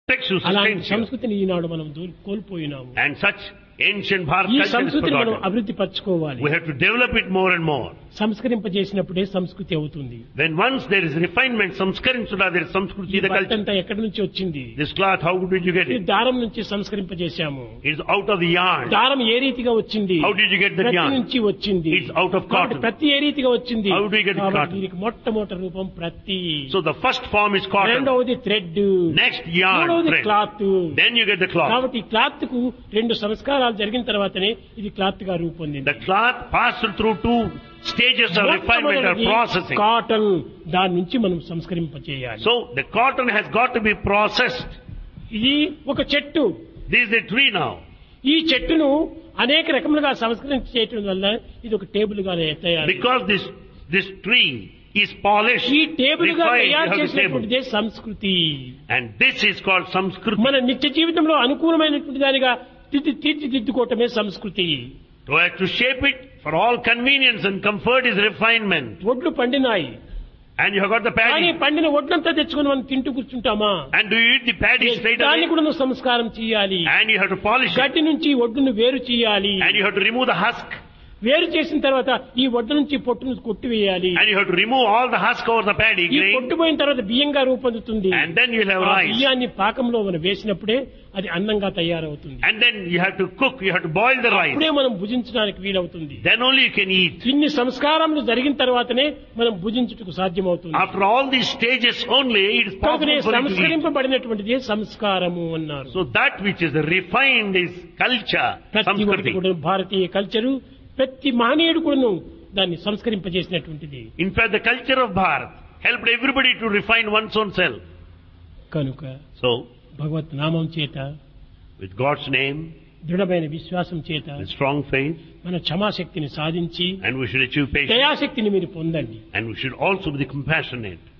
protects you, అలాంటి sustains you. సంస్కృతిని ఈనాడు మనం దూ- కోల్పోయినాము And such ancient Bharat ఈ culture is సంస్కృతిని మనం forgotten. అభివృద్ధి పరచుకోవాలి We have to develop it more and more. సంస్కరింపజేసినప్పుడే సంస్కృతి అవుతుంది When once there is refinement, samskarim sudha, there is ఈ samskruti, the culture. బట్టంతా ఎక్కడి నుంచి వచ్చింది This cloth, how did you get ఇది it? దారం నుంచి సంస్కరింపజేశాము It is out of the yarn. దారం ఏ రీతిగా వచ్చింది How did you get that ప్రతి yarn? నుంచి వచ్చింది It's out of కాబట్టి cotton. ప్రతి ఏ రీతిగా వచ్చింది How do you get కాబట్టి cotton? దీనికి మొట్టమొదటి రూపం ప్రతి So the first form is cotton. రెండవది థ్రెడ్ Next yarn, మూడవది thread. Cloth Then you get the cloth. కాబట్టి ఈ క్లాత్ కు రెండు సంస్కారాలు జరిగిన తర్వాతనే ఇది క్లాత్ గా రూపొందింది The cloth passed through two stages of refinement or processing. Cotton దాని నుంచి మనం సంస్కరింపచేయాలి So the cotton has got to be processed. ఇది ఒక చెట్టు This is a tree now. ఈ చెట్టును అనేక రకములుగా సంస్కరించి చేయటం వల్ల ఇది ఒక టేబుల్ గా తయారు Because this, this tree is polished, ఈ టేబుల్ గా refined, you తయారు have the table. చేసినటువంటిదే సంస్కృతి And this is called Samskriti. మన నిత్య జీవితంలో అనుకూలమైనటువంటి దానిగా తీర్చి తీర్చిదిద్దుకోవటమే సంస్కృతి To have to shape it for all convenience and comfort is refinement. ఒడ్లు పండినాయి And you have got the కానీ paddy. పండిన ఒడ్లంతా తెచ్చుకొని మనం తింటూ కూర్చుంటామా And do you eat the paddy straight దాన్ని away? కూడా నువ్వు సంస్కారం చేయాలి And you have to polish it. గడ్డి నుంచి ఒడ్డును వేరు చేయాలి And you have to remove the husk. వేరు చేసిన తర్వాత ఈ ఒడ్డు నుంచి పొట్టును కొట్టివేయాలి And you have to remove all the husk over the paddy ఈ grain. కొట్టుపోయిన తర్వాత బియ్యంగా రూపొందుతుంది And then you'll have ఆ rice. బియ్యాన్ని పాకంలో మనం వేసినప్పుడే అది అన్నంగా తయారవుతుంది And then you have to cook, you have to boil the rice. అప్పుడే మనం భుజించడానికి వీలవుతుంది Then only you can eat. ఇన్ని సంస్కారములు జరిగిన తర్వాతనే మనం భుజించుటకు సాధ్యమవుతుంది After all these stages only, it is కనుకనే possible for you to eat. సంస్కరింపబడినటువంటిది సంస్కారము అన్నారు So that which is refined is culture, ప్రతి ఒక్కటి samskriti. కూడా భారతీయ కల్చరు ప్రతి మహనీయుడు కూడాను దాన్ని సంస్కరింపజేసినటువంటిది In fact, the culture of Bharat helped everybody to refine one's own self. కనుక So, భగవత్ నామం చేత with God's name, దృఢమైన విశ్వాసం చేత with strong faith, మన క్షమాశక్తిని సాధించి and we should achieve patience, దయాశక్తిని మీరు పొందండి and we should also be compassionate.